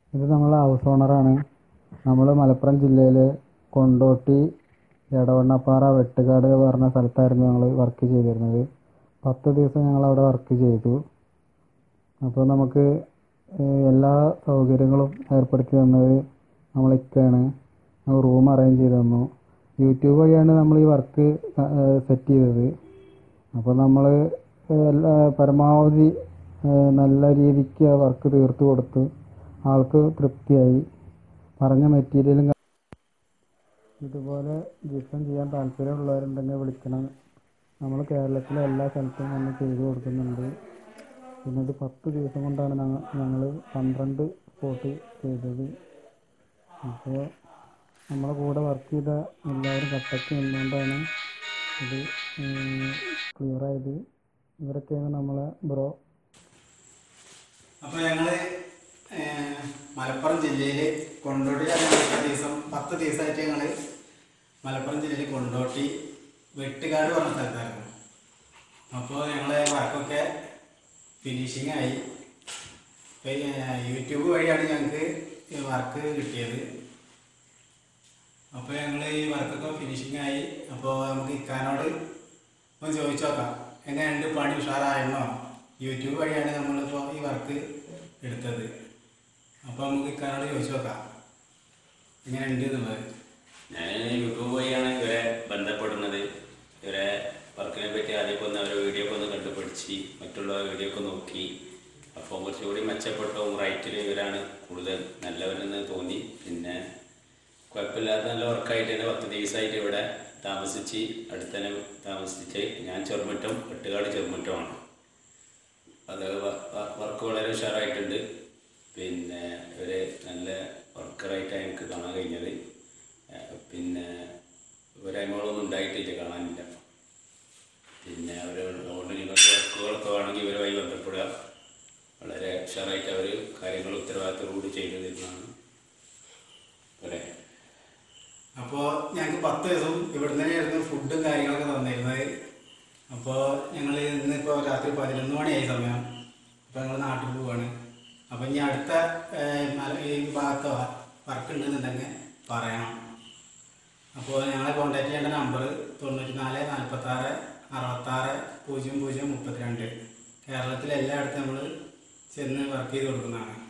ഇത് നമ്മൾ ഹൗസ് ഓണറാണ് നമ്മൾ മലപ്പുറം ജില്ലയിൽ കൊണ്ടോട്ടി എടവണ്ണപ്പാറ വെട്ടുകാട് പറഞ്ഞ സ്ഥലത്തായിരുന്നു ഞങ്ങൾ വർക്ക് ചെയ്തിരുന്നത് പത്ത് ദിവസം ഞങ്ങൾ അവിടെ വർക്ക് ചെയ്തു അപ്പോൾ നമുക്ക് ഏഹ്, എല്ലാ സൗകര്യങ്ങളും ഏർപ്പെടുത്തി തന്നത് നമ്മൾ ഇക്കയാണ് റൂം അറേഞ്ച് ചെയ്ത് തന്നു യൂട്യൂബ് വഴിയാണ് നമ്മൾ ഈ വർക്ക് സെറ്റ് ചെയ്തത് അപ്പോൾ നമ്മൾ എല്ലാ പരമാവധി ഏഹ്, നല്ല രീതിക്ക് ആ വർക്ക് തീർത്ത് കൊടുത്തു ആൾക്ക് തൃപ്തിയായി പറഞ്ഞ മെറ്റീരിയലും ഇതുപോലെ ജിപ്സം ചെയ്യാൻ താല്പര്യമുള്ളവരുണ്ടെങ്കിൽ വിളിക്കണം നമ്മൾ കേരളത്തിലെ എല്ലാ സ്ഥലത്തും വന്ന് ചെയ്തു കൊടുക്കുന്നുണ്ട് പിന്നെ ഇത് പത്ത് ദിവസം കൊണ്ടാണ് ഞങ്ങൾ ഞങ്ങൾ പന്ത്രണ്ട് സ്പോട്ട് ചെയ്തത് അപ്പോൾ നമ്മളെ കൂടെ വർക്ക് ചെയ്ത എല്ലാവരും കട്ടക്ക് നിന്നുകൊണ്ടാണ് ഇത് ക്ലിയർ ആയത് ഇവരൊക്കെയാണ് നമ്മളെ ബ്രോ അപ്പോൾ ഞങ്ങൾ മലപ്പുറം ജില്ലയിൽ കൊണ്ടോട്ടിയിലാണ് പത്ത് ദിവസം പത്ത് ദിവസമായിട്ട് ഞങ്ങൾ മലപ്പുറം ജില്ലയിൽ കൊണ്ടോട്ടി വെട്ടുകാട് പറഞ്ഞ സ്ഥലത്തായിരുന്നു അപ്പോൾ ഞങ്ങളെ വർക്കൊക്കെ ഫിനിഷിംഗ് ആയി ഇപ്പൊ ഈ, ഏ, യൂട്യൂബ് വഴിയാണ് ഞങ്ങൾക്ക് ഈ വർക്ക് കിട്ടിയത് അപ്പോൾ ഞങ്ങൾ ഈ വർക്കൊക്കെ ഫിനിഷിംഗ് ആയി അപ്പോൾ നമുക്ക് ഇക്കാനോട് ഒന്ന് ചോദിച്ചു നോക്കാം എങ്ങനെയുണ്ട് പണി ഉഷാറായിരുന്നോ യൂട്യൂബ് വഴിയാണ് നമ്മളിപ്പോൾ ഈ വർക്ക് എടുത്തത് അപ്പോൾ നമുക്ക് ഇക്കാനോട് ചോദിച്ചു നോക്കാം എങ്ങനെയുണ്ട് എന്നുള്ളത് ഞാൻ യൂട്യൂബ് വഴിയാണ് ഇവരെ ബന്ധപ്പെടുന്നത് ഇവരെ വർക്കിനെ പറ്റി ആദ്യമൊക്കെ ഒന്ന് അവരെ വീഡിയോ ഒക്കെ ഒന്ന് കണ്ടുപിടിച്ച് മറ്റുള്ള വീഡിയോ ഒക്കെ നോക്കി അപ്പോൾ കുറച്ചുകൂടി മെച്ചപ്പെട്ടവും റൈറ്റിൽ ഇവരാണ് കൂടുതൽ നല്ലവരെന്ന് തോന്നി പിന്നെ കുഴപ്പമില്ലാത്ത നല്ല വർക്കായിട്ട് തന്നെ പത്ത് ദിവസമായിട്ട് ഇവിടെ താമസിച്ച് അടുത്തന്നെ താമസിച്ച് ഞാൻ ചെറുമറ്റം വെട്ടുകാട് ചെറുമറ്റമാണ് അത് വ- വ- വർക്ക് വളരെ ഉഷാറായിട്ടുണ്ട് പിന്നെ ഇവര് നല്ല വർക്കറായിട്ടാണ് എനിക്ക് കാണാൻ കഴിഞ്ഞത് ഏഹ് പിന്നെ ഇവരതിമകളൊന്നും ഉണ്ടായിട്ടില്ല കാണാനില്ല പിന്നെ അവരോട് നിങ്ങൾക്ക് വർക്കുകളൊക്കെ വേണമെങ്കിൽ ഇവരുമായി ബന്ധപ്പെടുക വളരെ ഉഷാറായിട്ട് അവർ കാര്യങ്ങൾ ഉത്തരവാദിത്തത്തോടുകൂടി ചെയ്തു തരുന്നതാണ് അല്ലേ അപ്പോൾ ഞങ്ങൾക്ക് പത്ത് ദിവസം ഇവിടുന്ന് തന്നെയായിരുന്നു ഫുഡും കാര്യങ്ങളൊക്കെ തന്നിരുന്നത് അപ്പോൾ ഞങ്ങൾ ഇന്നിപ്പോൾ രാത്രി പതിനൊന്ന് മണിയായി സമയം അപ്പോൾ ഞങ്ങൾ നാട്ടിൽ പോവാണ് അപ്പോൾ ഇനി അടുത്ത ഏഹ്, മല- ഈ ഭാഗത്തോ വർക്ക് ഉണ്ടെന്നുണ്ടെങ്കിൽ പറയണം അപ്പോൾ ഞങ്ങളെ കോൺടാക്ട് ചെയ്യേണ്ട നമ്പർ തൊണ്ണൂറ്റി നാല് നാൽപ്പത്താറ് അറുപത്താറ് പൂജ്യം പൂജ്യം മുപ്പത്തിരണ്ട് കേരളത്തിലെ എല്ലായിടത്തും നമ്മൾ ചെന്ന് വർക്ക് ചെയ്ത് കൊടുക്കുന്നതാണ്